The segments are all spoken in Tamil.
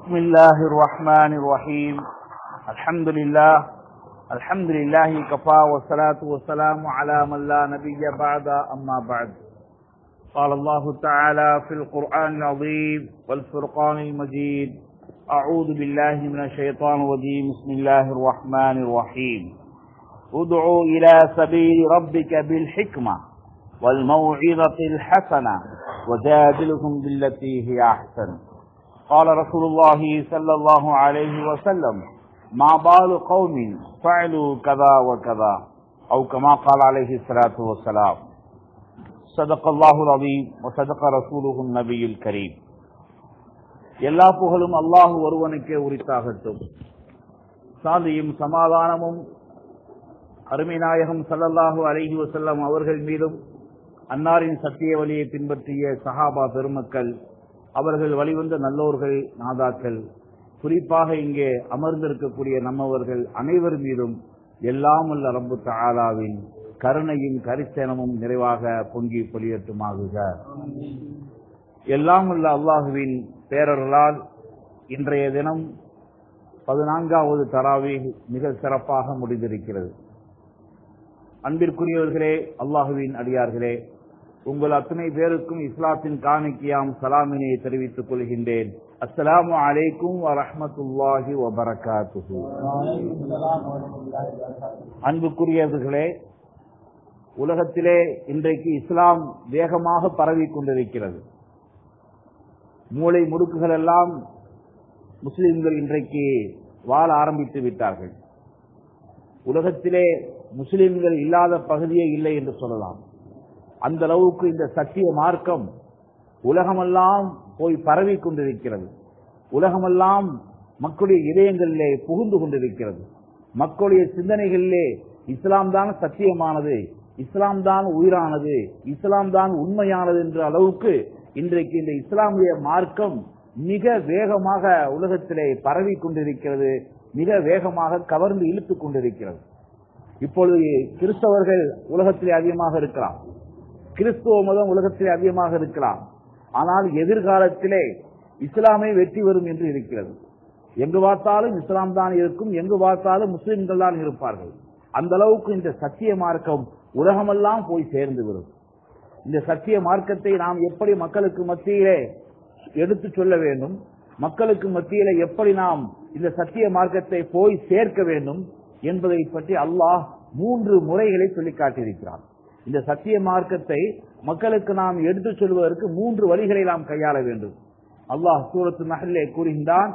بسم الله الرحمن الرحيم الحمد لله الحمد لله كفى والصلاة والسلام على من لا نبي بعد أما بعد قال الله تعالى في القرآن العظيم والفرقان المجيد أعوذ بالله من الشيطان الرجيم بسم الله الرحمن الرحيم ادعوا إلى سبيل ربك بالحكمة والموعظة الحسنة وجادلهم بالتي هي أحسن قال رسول الله صلى الله عليه وسلم ما بال قوم فعلوا كذا وكذا أو كما قال عليه الصلاة والسلام صدق الله العظيم وصدق رسوله النبي الكريم எல்லா புகழும் அல்லாஹ் ஒருவனுக்கே உரித்தாகட்டும் சாந்தியும் சமாதானமும் அருமை நாயகம் சல்லல்லாஹு அலைஹி வசல்லம் அவர்கள் மீதும் அன்னாரின் சத்திய வழியை பின்பற்றிய சஹாபா பெருமக்கள் அவர்கள் வழிவந்த நல்லோர்கள் நாதாக்கள் குறிப்பாக இங்கே அமர்ந்திருக்கக்கூடிய நம்மவர்கள் அனைவர் மீதும் எல்லாம் உள்ள ரம்பு தாலாவின் கருணையும் கரிசனமும் நிறைவாக பொங்கி பொலியட்டுமாகுக எல்லாம் உள்ள அல்லாஹுவின் பேரர்களால் இன்றைய தினம் பதினான்காவது தராவி மிக சிறப்பாக முடிந்திருக்கிறது அன்பிற்குரியவர்களே அல்லாஹுவின் அடியார்களே உங்கள் அத்தனை பேருக்கும் இஸ்லாத்தின் காணிக்கையாம் சலாமினை தெரிவித்துக் கொள்கின்றேன் அஸ்ஸலாமு அலைக்கும் வரஹமத்துல்லாஹி வபரகாத்துஹு அன்புக்குரியவர்களே உலகத்திலே இன்றைக்கு இஸ்லாம் வேகமாக பரவி கொண்டிருக்கிறது மூளை முடுக்குகள் எல்லாம் முஸ்லிம்கள் இன்றைக்கு வாழ ஆரம்பித்து விட்டார்கள் உலகத்திலே முஸ்லிம்கள் இல்லாத பகுதியே இல்லை என்று சொல்லலாம் அந்த அளவுக்கு இந்த சத்திய மார்க்கம் உலகமெல்லாம் போய் பரவி கொண்டிருக்கிறது உலகமெல்லாம் மக்களுடைய இதயங்களிலே புகுந்து கொண்டிருக்கிறது மக்களுடைய சிந்தனைகளிலே இஸ்லாம் தான் சத்தியமானது இஸ்லாம் தான் உயிரானது இஸ்லாம் தான் உண்மையானது என்ற அளவுக்கு இன்றைக்கு இந்த இஸ்லாமிய மார்க்கம் மிக வேகமாக உலகத்திலே பரவி கொண்டிருக்கிறது மிக வேகமாக கவர்ந்து இழுத்துக் கொண்டிருக்கிறது இப்பொழுது கிறிஸ்தவர்கள் உலகத்திலே அதிகமாக இருக்கலாம் கிறிஸ்துவ மதம் உலகத்திலே அதிகமாக இருக்கலாம் ஆனால் எதிர்காலத்திலே இஸ்லாமே வெற்றி வரும் என்று இருக்கிறது எங்கு பார்த்தாலும் இஸ்லாம் தான் இருக்கும் எங்கு பார்த்தாலும் முஸ்லிம்கள் தான் இருப்பார்கள் அந்த அளவுக்கு இந்த சத்திய மார்க்கம் உலகமெல்லாம் போய் சேர்ந்து வரும் இந்த சத்திய மார்க்கத்தை நாம் எப்படி மக்களுக்கு மத்தியிலே எடுத்து சொல்ல வேண்டும் மக்களுக்கு மத்தியில எப்படி நாம் இந்த சத்திய மார்க்கத்தை போய் சேர்க்க வேண்டும் என்பதை பற்றி அல்லாஹ் மூன்று முறைகளை சொல்லி காட்டியிருக்கிறார் இந்த சத்திய மார்க்கத்தை மக்களுக்கு நாம் எடுத்து சொல்வதற்கு மூன்று வழிகளை நாம் கையாள வேண்டும் அல்லாஹ் சூரத்து நகலே கூறுகின்றான்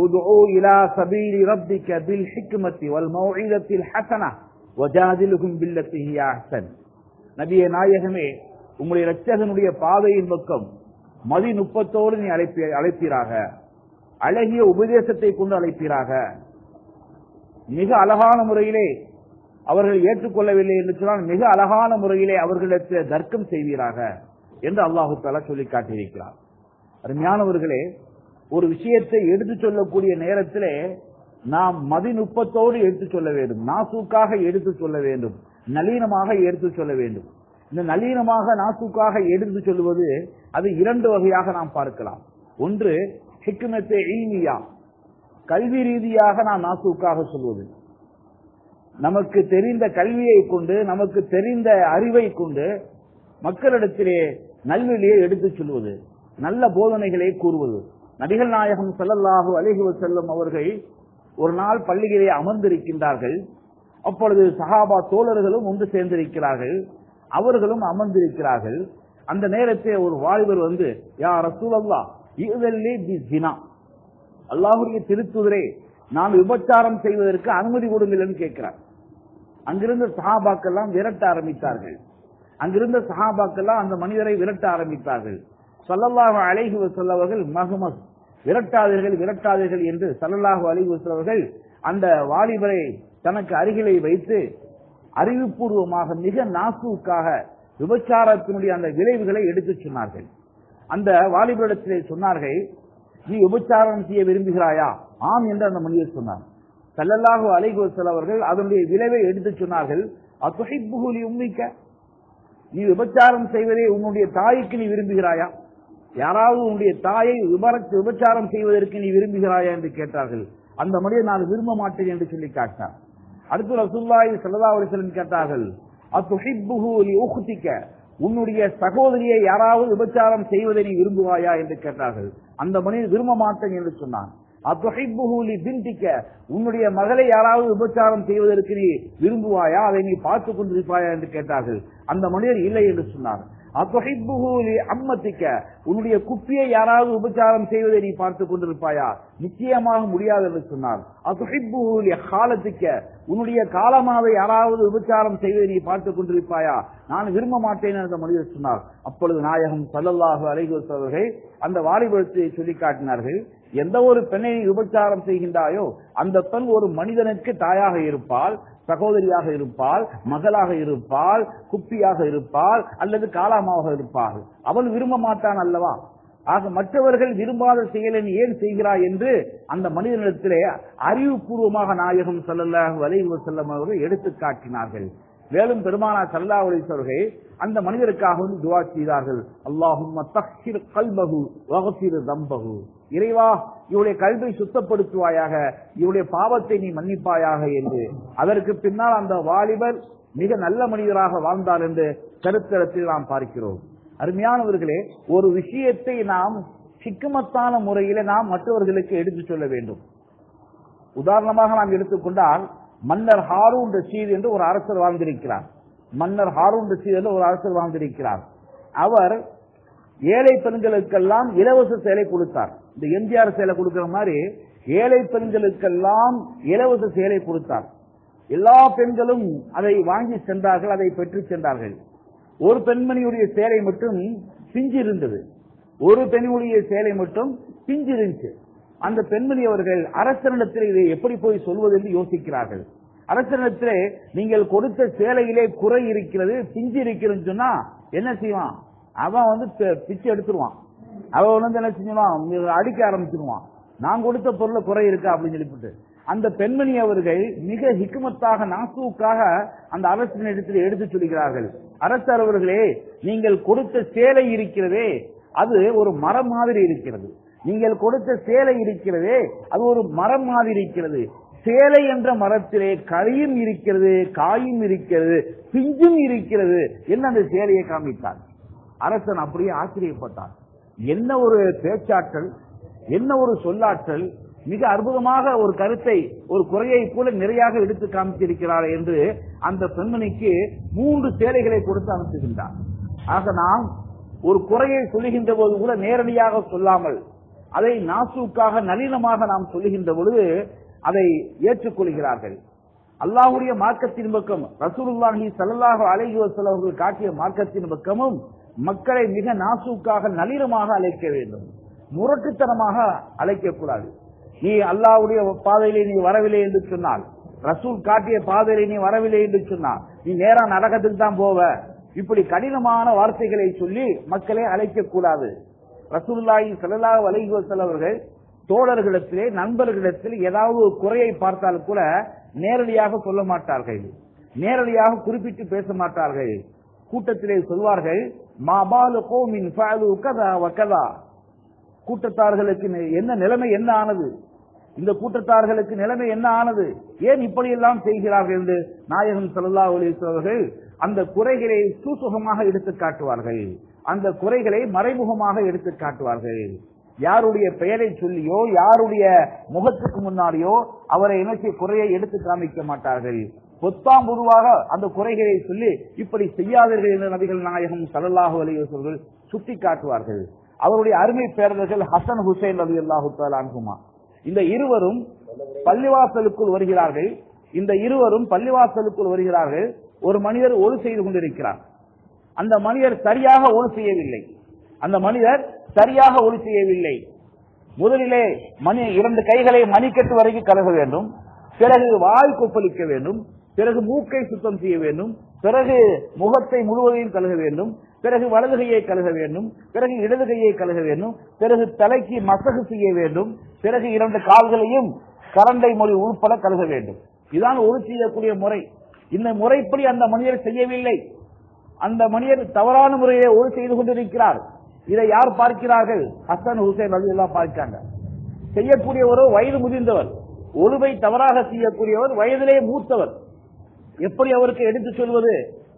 நபிய நாயகமே உங்களுடைய ரட்சகனுடைய பாதையின் பக்கம் மதி நுட்பத்தோடு நீ அழைப்பி அழைப்பீராக அழகிய உபதேசத்தை கொண்டு அழைப்பீராக மிக அழகான முறையிலே அவர்கள் ஏற்றுக்கொள்ளவில்லை என்று சொன்னால் மிக அழகான முறையிலே அவர்களுக்கு தர்க்கம் செய்வீராக என்று அல்லாஹு தாலா சொல்லி காட்டியிருக்கிறார் அருமையானவர்களே ஒரு விஷயத்தை எடுத்து சொல்லக்கூடிய நேரத்திலே நாம் மதிநுட்பத்தோடு எடுத்து சொல்ல வேண்டும் நாசூக்காக எடுத்து சொல்ல வேண்டும் நளினமாக எடுத்து சொல்ல வேண்டும் இந்த நளினமாக நாசூக்காக எடுத்து சொல்லுவது அது இரண்டு வகையாக நாம் பார்க்கலாம் ஒன்று ஹிக்குமத்தே ஈமியா கல்வி ரீதியாக நாம் நாசூக்காக சொல்வது நமக்கு தெரிந்த கல்வியை கொண்டு நமக்கு தெரிந்த அறிவை கொண்டு மக்களிடத்திலே நல்வெளியை எடுத்துச் சொல்வது நல்ல போதனைகளை கூறுவது நபிகள் நாயகம் செல்லல்லாஹு அலிஹி செல்லும் அவர்கள் ஒரு நாள் பள்ளியிலே அமர்ந்திருக்கின்றார்கள் அப்பொழுது சஹாபா தோழர்களும் ஒன்று சேர்ந்திருக்கிறார்கள் அவர்களும் அமர்ந்திருக்கிறார்கள் அந்த நேரத்தில் ஒரு வாலிபர் வந்து யா ரசூலல்லா இதுவல்லி தி ஜினா அல்லாஹுடைய திருத்துதரே நான் விபச்சாரம் செய்வதற்கு அனுமதி கொடுங்கள் கேட்கிறார் அங்கிருந்த சஹாபாக்கெல்லாம் விரட்ட ஆரம்பித்தார்கள் அங்கிருந்த சஹாபாக்கெல்லாம் அந்த மனிதரை விரட்ட ஆரம்பித்தார்கள் சல்லல்லாஹு அலைஹி வசல்லவர்கள் மஹமஸ் விரட்டாதீர்கள் விரட்டாதீர்கள் என்று சல்லல்லாஹு அலைஹி வசல்லவர்கள் அந்த வாலிபரை தனக்கு அருகிலை வைத்து அறிவுபூர்வமாக மிக நாசூக்காக விபச்சாரத்தினுடைய அந்த விளைவுகளை எடுத்துச் சொன்னார்கள் அந்த வாலிபரிடத்திலே சொன்னார்கள் நீ விபச்சாரம் செய்ய விரும்புகிறாயா ஆம் என்று அந்த மனிதர் சொன்னார் சல்லல்லாஹு அலைஹி வஸல்லம் அவர்கள் அதனுடைய விளைவை எடுத்துச் சொன்னார்கள் அத்துஹிப்புஹு லி உம்மிக்க நீ விபச்சாரம் செய்வதை உன்னுடைய தாய்க்கு நீ விரும்புகிறாயா யாராவது உன்னுடைய தாயை விபர- விபச்சாரம் செய்வதற்கு நீ விரும்புகிறாயா என்று கேட்டார்கள் அந்த மனிதர் நான் விரும்ப மாட்டேன் என்று சொல்லி காட்டினார் அடுத்து ரசூல்லாய் ஸல்லல்லாஹு அலைஹி வஸல்லம் கேட்டார்கள் அத்துஹிப்புஹு லி உக்திக உன்னுடைய சகோதரியை யாராவது விபச்சாரம் செய்வதை நீ விரும்புவாயா என்று கேட்டார்கள் அந்த மனிதர் விரும்ப மாட்டேன் என்று சொன்னான் அத்துஹிப்புஹு லி பின்திக உன்னுடைய மகளை யாராவது விபச்சாரம் செய்வதற்கு நீ விரும்புவாயா அதை நீ பார்த்துக் கொண்டிருப்பாயா என்று கேட்டார்கள் அந்த மனிதர் இல்லை என்று சொன்னார் அத்துஹிப்புஹு லி அம்மத்திக்க உன்னுடைய குப்பியை யாராவது உபச்சாரம் செய்வதை நீ பார்த்துக் கொண்டிருப்பாயா நிச்சயமாக முடியாது என்று சொன்னார் அத்துஹிப்புஹு லி காலத்திக்க உன்னுடைய காலமாவை யாராவது உபச்சாரம் செய்வதை நீ பார்த்துக் கொண்டிருப்பாயா நான் விரும்ப மாட்டேன் என்று அந்த மனிதர் சொன்னார் அப்பொழுது நாயகம் ஸல்லல்லாஹு அலைஹி வஸல்லம் அவர்கள் அந்த வாலிபத்தை சொல்லி காட்டினார்கள் எந்த ஒரு பெண்ணை நீ விபச்சாரம் செய்கின்றாயோ அந்த பெண் ஒரு மனிதனுக்கு தாயாக இருப்பால் சகோதரியாக இருப்பாள் மகளாக இருப்பாள் குப்பியாக இருப்பாள் அல்லது காலாமாக இருப்பாள் அவள் விரும்ப மாட்டான் அல்லவா ஆக மற்றவர்கள் விரும்பாத செயலை நீ ஏன் செய்கிறாய் என்று அந்த மனிதனிடத்திலே அறிவுபூர்வமாக நாயகம் ஸல்லல்லாஹு அலைஹி வஸல்லம் அவர்கள் எடுத்து காட்டினார்கள் மேலும் பெருமானா ஸல்லல்லாஹு அலைஹி வஸல்லம் அவர்கள் அந்த மனிதருக்காக வந்து துஆ செய்தார்கள் அல்லாஹும்ம தஹ்ஹிர் கல்பஹு வக்ஃபிர் தம்பஹு இறைவா இவருடைய கல்வை சுத்தப்படுத்துவாயாக இவருடைய பாவத்தை நீ மன்னிப்பாயாக என்று அதற்கு பின்னால் அந்த வாலிபர் மிக நல்ல மனிதராக வாழ்ந்தார் என்று சரித்திரத்தில் நாம் பார்க்கிறோம் அருமையானவர்களே ஒரு விஷயத்தை நாம் சிக்கமத்தான முறையில நாம் மற்றவர்களுக்கு எடுத்துச் சொல்ல வேண்டும் உதாரணமாக நாம் எடுத்துக்கொண்டால் மன்னர் ஹாரூன் ரஷீத் என்று ஒரு அரசர் வாழ்ந்திருக்கிறார் மன்னர் ஹாரூன் ரஷீத் என்று ஒரு அரசர் வாழ்ந்திருக்கிறார் அவர் ஏழை பெண்களுக்கெல்லாம் இலவச சேலை கொடுத்தார் இந்த எம்ஜிஆர் சேலை கொடுக்கிற மாதிரி ஏழை பெண்களுக்கெல்லாம் இலவச சேலை கொடுத்தார் எல்லா பெண்களும் அதை வாங்கி சென்றார்கள் அதை பெற்று சென்றார்கள் ஒரு பெண்மணியுடைய சேலை மட்டும் பிஞ்சு இருந்தது ஒரு பெண்ணுடைய சேலை மட்டும் பிஞ்சு இருந்துச்சு அந்த பெண்மணி அவர்கள் அரசனிடத்தில் இதை எப்படி போய் சொல்வது என்று யோசிக்கிறார்கள் அரசனிடத்திலே நீங்கள் கொடுத்த சேலையிலே குறை இருக்கிறது பிஞ்சு இருக்கிறதுன்னு சொன்னா என்ன செய்வான் அவன் வந்து பி- பிச்சை எடுத்துருவான் அவன் வந்து என்ன செஞ்சுவான் அடிக்க ஆரம்பிச்சிருவான் நான் கொடுத்த பொருளை குறை இருக்கா அப்படின்னு சொல்லிவிட்டு அந்த பெண்மணி அவர்கள் மிக ஹிக்மத்தாக நாசூக்காக அந்த அரசின் இடத்தில் எடுத்து சொல்கிறார்கள் அரசர் அவர்களே நீங்கள் கொடுத்த சேலை இருக்கிறதே அது ஒரு மரம் மாதிரி இருக்கிறது நீங்கள் கொடுத்த சேலை இருக்கிறதே அது ஒரு மரம் மாதிரி இருக்கிறது சேலை என்ற மரத்திலே கரியும் இருக்கிறது காயும் இருக்கிறது பிஞ்சும் இருக்கிறது என்ன அந்த சேலையை காமித்தார் அரசன் அப்படியே ஆச்சரியப்பட்டான் என்ன ஒரு பேச்சாற்றல் என்ன ஒரு சொல்லாற்றல் மிக அற்புதமாக ஒரு கருத்தை ஒரு குறையை கூட நிறையாக எடுத்து காமித்திருக்கிறார் என்று அந்த பெண்மணிக்கு மூன்று சேலைகளை கொடுத்து அனுப்புகின்றார் ஆக நாம் ஒரு குறையை சொல்லுகின்ற போது கூட நேரடியாக சொல்லாமல் அதை நாசூக்காக நளினமாக நாம் சொல்லுகின்ற பொழுது அதை ஏற்றுக்கொள்கிறார்கள் அல்லாஹ்வுடைய மார்க்கத்தின் பக்கம் ரசூலுல்லாஹி ஸல்லல்லாஹு அலைஹி வஸல்லம் அவர்கள் காட்டிய மார்க்கத்தின் பக்கமும் மக்களை மிக நாசூக்காக நளினமாக அழைக்க வேண்டும் முரட்டுத்தனமாக அழைக்கக்கூடாது நீ அல்லாஹ்வுடைய பாதையிலே நீ வரவில்லை என்று சொன்னால் ரசூல் காட்டிய பாதையிலே நீ வரவில்லை என்று சொன்னால் நீ நேரா நரகத்துக்கு தான் போவ இப்படி கடினமான வார்த்தைகளை சொல்லி மக்களை அழைக்க கூடாது ரசூலுல்லாஹி ஸல்லல்லாஹு அலைஹி வஸல்லம் அவர்கள் தோழர்களிடத்திலே நண்பர்களிடத்தில் ஏதாவது ஒரு குறையை பார்த்தால் கூட நேரடியாக சொல்ல மாட்டார்கள் நேரடியாக குறிப்பிட்டு பேச மாட்டார்கள் கூட்டத்திலே சொல்வார்கள் மாபாலு கோமின் ஃபஅலு கதா வகதா கூட்டத்தார்களுக்கு நி- என்ன நிலைமை என்ன ஆனது இந்த கூட்டத்தார்களுக்கு நிலைமை என்ன ஆனது ஏன் இப்படியெல்லாம் செய்கிறார்கள் என்று நாயகம் ஸல்லல்லாஹு அலைஹி வஸல்லம் அவர்கள் அந்த குறைகளை சூசுகமாக எடுத்து காட்டுவார்கள் அந்த குறைகளை மறைமுகமாக எடுத்து காட்டுவார்கள் யாருடைய பெயரை சொல்லியோ யாருடைய முகத்துக்கு முன்னாடியோ அவரை இணைச்சி குறையை எடுத்து காமிக்க மாட்டார்கள் பொத்தாம் பொதுவாக அந்த குறைகளை சொல்லி இப்படி செய்யாதீர்கள் என்று நபிகள் நாயகம் ஸல்லல்லாஹு அலைஹி வஸல்லம் சுட்டி காட்டுவார்கள் அவருடைய அருமை பேரர்கள் ஹசன் ஹுசைன் ரவி அல்லாஹு அன்குமா இந்த இருவரும் பள்ளிவாசலுக்குள் வருகிறார்கள் இந்த இருவரும் பள்ளிவாசலுக்குள் வருகிறார்கள் ஒரு மனிதர் ஒழு செய்து கொண்டிருக்கிறார் அந்த மனிதர் சரியாக ஒழு செய்யவில்லை அந்த மனிதர் சரியாக ஒழு செய்யவில்லை முதலிலே மணி இரண்டு கைகளை மணிக்கட்டு வரைக்கும் கழுக வேண்டும் பிறகு வாய் கொப்பளிக்க வேண்டும் பிறகு மூக்கை சுத்தம் செய்ய வேண்டும் பிறகு முகத்தை முழுவதையும் கழுக வேண்டும் பிறகு வலது கையை கழுக வேண்டும் பிறகு இடது கையை கழுக வேண்டும் பிறகு தலைக்கு மசகு செய்ய வேண்டும் பிறகு இரண்டு கால்களையும் கரண்டை மொழி உள்பட கழுக வேண்டும் இதான் ஒரு செய்யக்கூடிய முறை இந்த முறைப்படி அந்த மனிதர் செய்யவில்லை அந்த மனிதர் தவறான முறையிலே ஒரு செய்து கொண்டிருக்கிறார் இதை யார் பார்க்கிறார்கள் ஹசன் ஹுசைன் அலி எல்லாம் பார்க்கிறாங்க செய்யக்கூடியவரோ வயது முதிர்ந்தவர் ஒழுவை தவறாக செய்யக்கூடியவர் வயதிலே மூத்தவர் எப்படி அவருக்கு எடுத்து சொல்வது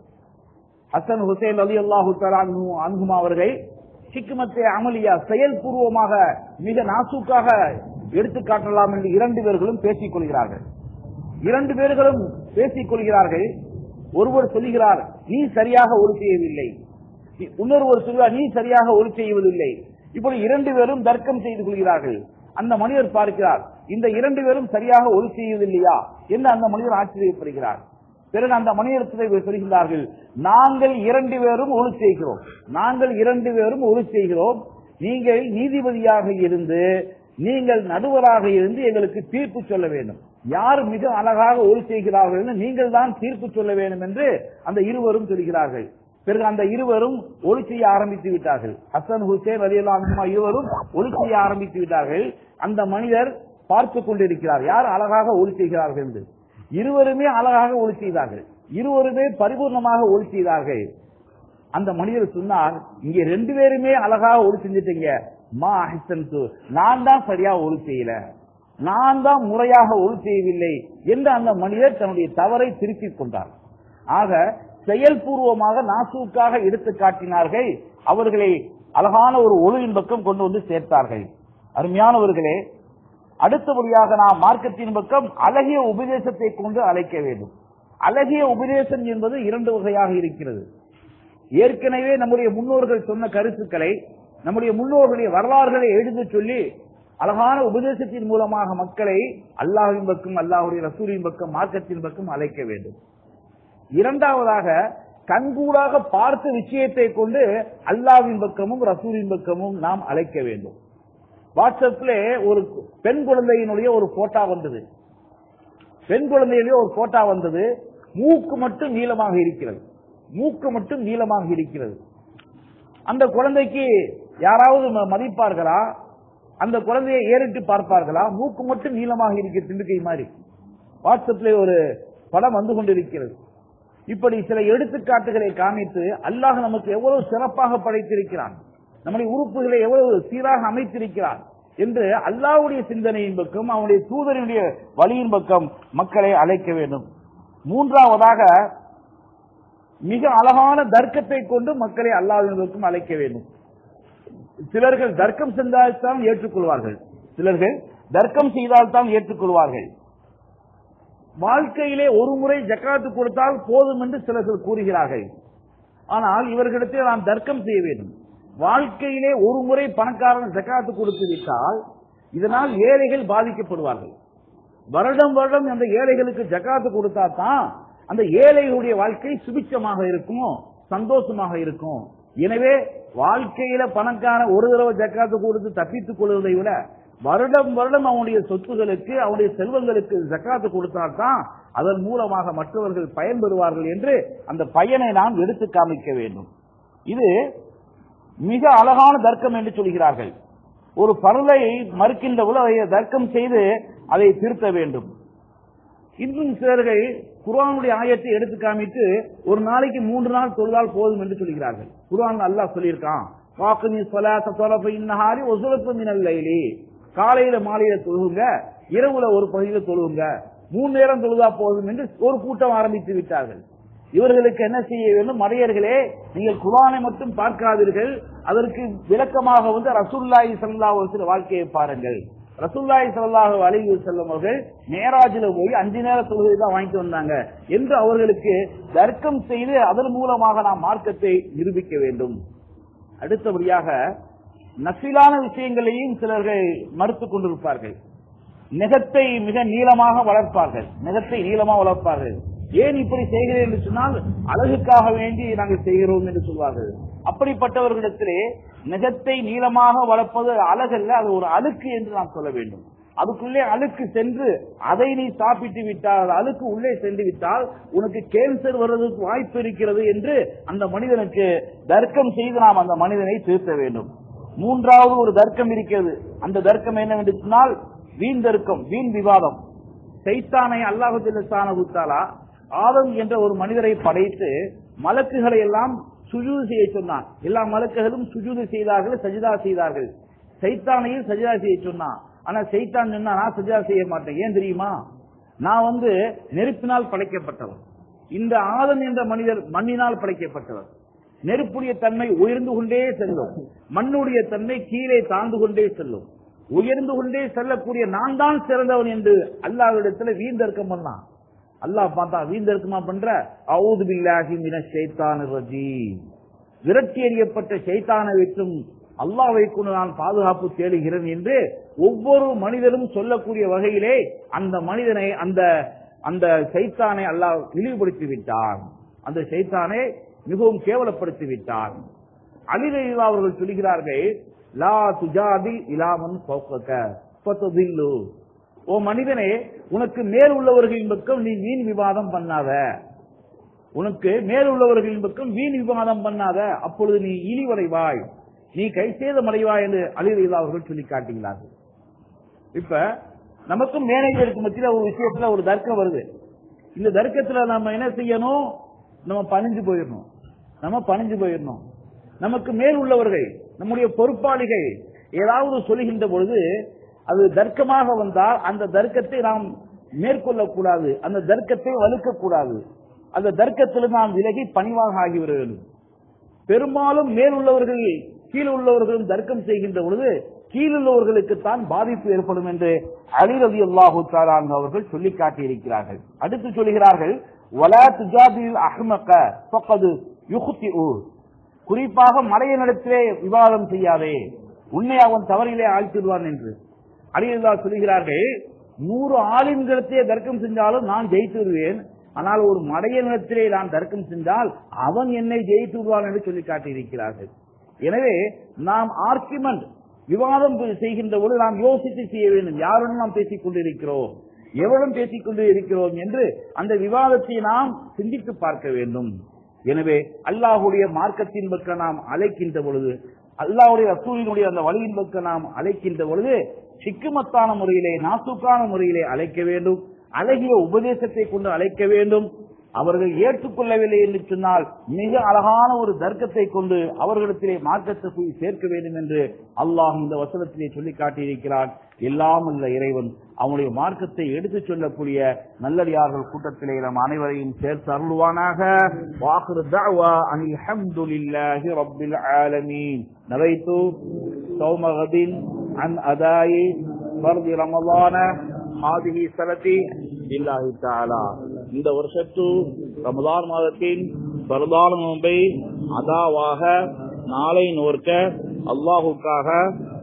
ஹசன் ஹுசைன் அலி அல்லாஹு அன்குமா அவர்கள் சிக்குமத்தே அமலியா செயல்பூர்வமாக மிக நாசூக்காக எடுத்து காட்டலாம் என்று இரண்டு பேர்களும் பேசிக் கொள்கிறார்கள் இரண்டு பேர்களும் பேசிக் கொள்கிறார்கள் ஒருவர் சொல்லுகிறார் நீ சரியாக ஒளி செய்யவில்லை இன்னொருவர் சொல்கிறார் நீ சரியாக ஒளி செய்வதில்லை இப்படி இரண்டு பேரும் தர்க்கம் செய்து கொள்கிறார்கள் அந்த மனிதர் பார்க்கிறார் இந்த இரண்டு பேரும் சரியாக ஒளி செய்வதில்லையா என்று அந்த மனிதர் ஆச்சரியப்படுகிறார் பிறகு அந்த மனிதத்தை சொல்கிறார்கள் நாங்கள் இரண்டு பேரும் ஒளி செய்கிறோம் நாங்கள் இரண்டு பேரும் ஒளி செய்கிறோம் நீங்கள் நீதிபதியாக இருந்து நீங்கள் நடுவராக இருந்து எங்களுக்கு தீர்ப்பு சொல்ல வேண்டும் யார் மிக அழகாக ஒளி செய்கிறார்கள் என்று நீங்கள் தான் தீர்ப்பு சொல்ல வேண்டும் என்று அந்த இருவரும் சொல்கிறார்கள் பிறகு அந்த இருவரும் ஒளி செய்ய ஆரம்பித்து விட்டார்கள் ஹசன் ஹுசேன் அலியல்லாம் இருவரும் ஒளி செய்ய ஆரம்பித்து விட்டார்கள் அந்த மனிதர் பார்த்து கொண்டிருக்கிறார் யார் அழகாக ஒளி செய்கிறார்கள் என்று இருவருமே அழகாக ஒளி செய்தார்கள் இருவருமே பரிபூர்ணமாக ஒளி செய்தார்கள் அந்த மனிதர் சொன்னார் இங்க ரெண்டு பேருமே அழகாக ஒளி செஞ்சுட்டீங்க மா அஹிசன் நான் தான் சரியா ஒளி செய்யல நான் தான் முறையாக ஒளி செய்யவில்லை என்று அந்த மனிதர் தன்னுடைய தவறை திருப்பிக் கொண்டார் ஆக செயல்பூர்வமாக நாசூக்காக எடுத்து காட்டினார்கள் அவர்களை அழகான ஒரு ஒழுவின் பக்கம் கொண்டு வந்து சேர்த்தார்கள் அருமையானவர்களே அடுத்தபடியாக நாம் மார்க்கத்தின் பக்கம் அழகிய உபதேசத்தை கொண்டு அழைக்க வேண்டும் அழகிய உபதேசம் என்பது இரண்டு வகையாக இருக்கிறது ஏற்கனவே நம்முடைய முன்னோர்கள் சொன்ன கருத்துக்களை நம்முடைய முன்னோர்களுடைய வரலாறுகளை எழுதி சொல்லி அழகான உபதேசத்தின் மூலமாக மக்களை அல்லாஹின் பக்கம் அல்லாஹுடைய ரசூலின் பக்கம் மார்க்கத்தின் பக்கம் அழைக்க வேண்டும் இரண்டாவதாக கண்கூடாக பார்த்த விஷயத்தை கொண்டு அல்லாவின் பக்கமும் ரசூலின் பக்கமும் நாம் அழைக்க வேண்டும் வாட்ஸ்அப்ல ஒரு பெண் குழந்தையினுடைய ஒரு போட்டோ வந்தது பெண் குழந்தையினுடைய ஒரு போட்டோ வந்தது மூக்கு மட்டும் நீளமாக இருக்கிறது மூக்கு மட்டும் நீளமாக இருக்கிறது அந்த குழந்தைக்கு யாராவது ம- மதிப்பார்களா அந்த குழந்தையை ஏறிட்டு பார்ப்பார்களா மூக்கு மட்டும் நீளமாக இருக்கிற திண்டுக்கை மாதிரி வாட்ஸ்அப்ல ஒரு படம் வந்து கொண்டிருக்கிறது இப்படி சில எடுத்துக்காட்டுகளை காமித்து அல்லாஹ் நமக்கு எவ்வளவு சிறப்பாக படைத்திருக்கிறான் நம்முடைய உறுப்புகளை எவ்வளவு சீராக அமைத்திருக்கிறான் என்று அல்லாஹ்வுடைய சிந்தனையின் பக்கம் அவனுடைய தூதரினுடைய வழியின் பக்கம் மக்களை அழைக்க வேண்டும் மூன்றாவதாக மிக அழகான தர்க்கத்தை கொண்டு மக்களை அல்லாஹ்வின் பக்கம் அழைக்க வேண்டும் சிலர்கள் தர்க்கம் சென்றால்தான் ஏற்றுக்கொள்வார்கள் சிலர்கள் தர்க்கம் செய்தால்தான் ஏற்றுக்கொள்வார்கள் வாழ்க்கையிலே ஒரு முறை ஜக்காத்து கொடுத்தால் போதும் என்று சிலர்கள் கூறுகிறார்கள் ஆனால் இவர்களிடத்தில் நாம் தர்க்கம் செய்ய வேண்டும் வாழ்க்கையிலே ஒரு முறை பணக்காரன் ஜக்காத்து கொடுத்து விட்டால் இதனால் ஏழைகள் பாதிக்கப்படுவார்கள் வருடம் வருடம் அந்த ஏழைகளுக்கு ஜக்காத்து கொடுத்தா தான் அந்த ஏழைகளுடைய வாழ்க்கை சுபிச்சமாக இருக்கும் சந்தோஷமாக இருக்கும் எனவே வாழ்க்கையில பணக்காரன் ஒரு தடவை ஜக்காத்து கொடுத்து தப்பித்துக் கொள்வதை விட வருடம் வருடம் அவனுடைய சொத்துகளுக்கு அவனுடைய செல்வங்களுக்கு ஜக்காத்து கொடுத்தால்தான் அதன் மூலமாக மற்றவர்கள் பயன்பெறுவார்கள் என்று அந்த பயனை நாம் எடுத்து காமிக்க வேண்டும் இது மிக அழகான தர்க்கம் என்று சொல்கிறார்கள் ஒரு பருளை மறுக்கின்ற போது அதை தர்க்கம் செய்து அதை திருத்த வேண்டும் இன்னும் சிலர்கள் குர்ஆனுடைய ஆயத்தை எடுத்து காமித்து ஒரு நாளைக்கு மூன்று நாள் தொழுதால் போதும் என்று சொல்கிறார்கள் குர்ஆன் அல்லாஹ் சொல்லியிருக்கான் வாக்குனி சொலாத்த தொலப்ப இன்னஹாரி ஒசுலப்பு மினல் லைலி காலையில மாலையில தொழுகுங்க இரவுல ஒரு பகுதியில தொழுகுங்க மூணு நேரம் தொழுதா போதும் என்று ஒரு கூட்டம் ஆரம்பித்து விட்டார்கள் இவர்களுக்கு என்ன செய்ய வேண்டும் மடையர்களே நீங்கள் குர்ஆனை மட்டும் பார்க்காதீர்கள் அதற்கு விளக்கமாக வந்து ரசூல்லாஹி ஸல்லல்லாஹு அலைஹி வஸல்லம் வாழ்க்கையை பாருங்கள் ரசூல்லாஹி ஸல்லல்லாஹு அலைஹி வஸல்லம் அவர்கள் மேராஜில போய் அஞ்சு நேர தொழுகை தான் வாங்கிட்டு வந்தாங்க என்று அவர்களுக்கு தர்க்கம் செய்து அதன் மூலமாக நாம் மார்க்கத்தை நிரூபிக்க வேண்டும் அடுத்தபடியாக நசிலான விஷயங்களையும் சிலர்கள் மறுத்துக் கொண்டிருப்பார்கள் நெகத்தை மிக நீளமாக வளர்ப்பார்கள் நெகத்தை நீளமாக வளர்ப்பார்கள் ஏன் இப்படி செய்கிறேன் என்று சொன்னால் அழகுக்காக வேண்டி நாங்கள் செய்கிறோம் என்று சொல்வார்கள் அப்படிப்பட்டவர்களிடத்திலே நெகத்தை நீளமாக வளர்ப்பது அழகல்ல அது ஒரு அழுக்கு என்று நாம் சொல்ல வேண்டும் அதுக்குள்ளே அழுக்கு சென்று அதை நீ சாப்பிட்டு விட்டால் அது அழுக்கு உள்ளே சென்று விட்டால் உனக்கு கேன்சர் வருவதற்கு வாய்ப்பு இருக்கிறது என்று அந்த மனிதனுக்கு தர்க்கம் செய்து நாம் அந்த மனிதனை திருத்த வேண்டும் மூன்றாவது ஒரு தர்க்கம் இருக்கிறது அந்த தர்க்கம் என்னவென்று சொன்னால் வீண் தர்க்கம் வீண் விவாதம் சைத்தானை அல்லாஹு ஜல்லஷானஹு தஆலா ஆதம் என்ற ஒரு மனிதரை படைத்து மலக்குகளை எல்லாம் சுஜூது செய்ய சொன்னான் எல்லா மலக்குகளும் சுஜூது செய்தார்கள் சஜிதா செய்தார்கள் சைத்தானையும் சஜிதா செய்ய சொன்னான் ஆனா சைத்தான் சொன்னா நான் சஜிதா செய்ய மாட்டேன் ஏன் தெரியுமா நான் வந்து நெருப்பினால் படைக்கப்பட்டவன் இந்த ஆதம் என்ற மனிதர் மண்ணினால் படைக்கப்பட்டவர் நெருப்புடைய தன்மை உயர்ந்து கொண்டே செல்லும் மண்ணுடைய தன்மை கீழே தாழ்ந்து கொண்டே செல்லும் உயர்ந்து கொண்டே செல்லக்கூடிய நான் தான் சிறந்தவன் என்று அல்லாவிடத்துல வீந்தர்க்கம் பண்ணான் அல்லாஹ் பார்த்தா வீந்தர்க்கமா பண்ற அவுது பில்லாஹி மின ஷைத்தானிர் ரஜீம் விரட்டி எறியப்பட்ட ஷைத்தானை விட்டும் அல்லாவை கொண்டு நான் பாதுகாப்பு தேடுகிறேன் என்று ஒவ்வொரு மனிதரும் சொல்லக்கூடிய வகையிலே அந்த மனிதனை அந்த அந்த சைத்தானை அல்லாஹ் இழிவுபடுத்தி விட்டான் அந்த சைத்தானை மிகவும் கேவலப்படுத்தி விட்டான் அலிரயிலா அவர்கள் சொல்கிறார்கள் லா துஜாதி இலாமன் பௌக்கதில்லு ஓ மனிதனே உனக்கு மேல் உள்ளவர்களின் பக்கம் நீ வீண் விவாதம் பண்ணாத உனக்கு மேல் உள்ளவர்களின் பக்கம் வீண் விவாதம் பண்ணாத அப்பொழுது நீ இழிவடைவாய் நீ கை சேதமடைவாய் என்று அலிரயிலா அவர்கள் சொல்லி காட்டுகிறார்கள் இப்ப நமக்கும் மேனேஜருக்கு மத்தியில ஒரு விஷயத்துல ஒரு தர்க்கம் வருது இந்த தர்க்கத்துல நம்ம என்ன செய்யணும் நம்ம பணிஞ்சு போயிடணும் நம்ம பணிஞ்சு போயிடணும் நமக்கு மேல் உள்ளவர்கள் நம்முடைய பொறுப்பாளிகள் ஏதாவது சொல்லுகின்ற பொழுது அது தர்க்கமாக வந்தால் அந்த தர்க்கத்தை நாம் மேற்கொள்ளக்கூடாது அந்த தர்க்கத்தை வலுக்க கூடாது அந்த தர்க்கத்தில் நாம் விலகி பணிவாக ஆகிவிட வேண்டும் பெரும்பாலும் மேல் உள்ளவர்கள் கீழ் உள்ளவர்களும் தர்க்கம் செய்கின்ற பொழுது கீழுள்ளவர்களுக்கு தான் பாதிப்பு ஏற்படும் என்று அலி ரவி அல்லாஹு அவர்கள் சொல்லி காட்டியிருக்கிறார்கள் அடுத்து சொல்கிறார்கள் வலா துஜாபில் அஹ்மக்க பக்கது யுகுத்தி குறிப்பாக மலையனிடத்திலே விவாதம் செய்யாதே உன்னை அவன் தவறிலே ஆழ்த்திடுவான் என்று அலிதா சொல்கிறார்கள் நூறு ஆலிம்களிடத்தே தர்க்கம் செஞ்சாலும் நான் ஜெயித்து விடுவேன் ஆனால் ஒரு மடையனிடத்திலே நான் தர்க்கம் செஞ்சால் அவன் என்னை ஜெயித்து விடுவான் என்று சொல்லி காட்டியிருக்கிறார்கள் எனவே நாம் ஆர்குமெண்ட் விவாதம் செய்கின்ற பொழுது நாம் யோசித்து செய்ய வேண்டும் யாருடன் நாம் பேசிக் கொண்டிருக்கிறோம் எவருடன் பேசிக் கொண்டு இருக்கிறோம் என்று அந்த விவாதத்தை நாம் சிந்தித்து பார்க்க வேண்டும் எனவே அல்லாஹுடைய மார்க்கத்தின் பக்கம் நாம் அழைக்கின்ற பொழுது அல்லாஹுடைய ரசூலினுடைய அந்த வழியின் பக்கம் நாம் அழைக்கின்ற பொழுது சிக்குமத்தான முறையிலே நாசுக்கான முறையிலே அழைக்க வேண்டும் அழகிய உபதேசத்தை கொண்டு அழைக்க வேண்டும் அவர்கள் ஏற்றுக்கொள்ளவில்லை என்று சொன்னால் மிக அழகான ஒரு தர்க்கத்தை கொண்டு அவர்களிடத்திலே மார்க்கத்தை போய் சேர்க்க வேண்டும் என்று அல்லாஹ் இந்த வசனத்திலே சொல்லி காட்டியிருக்கிறான் எல்லாம் உள்ள இறைவன் அவனுடைய மார்க்கத்தை எடுத்துச் சொல்லக்கூடிய நல்லடியார்கள் கூட்டத்திலே நம் அனைவரையும் சேர்த்து அருள்வானாக வாஹிரு தஅவா அனில் ஹம்துலில்லாஹி ரப்பில் ஆலமீன் நவைத்து சௌமகதின் அன் அதாயி ஃபர்தி ரமலான ஹாதிஹி சலத்தி இல்லாஹி தஆலா இந்த வருஷத்து ரமதான் மாதத்தின் பரதான நோன்பை அதாவாக நாளை நோர்க்க அல்லாஹுக்காக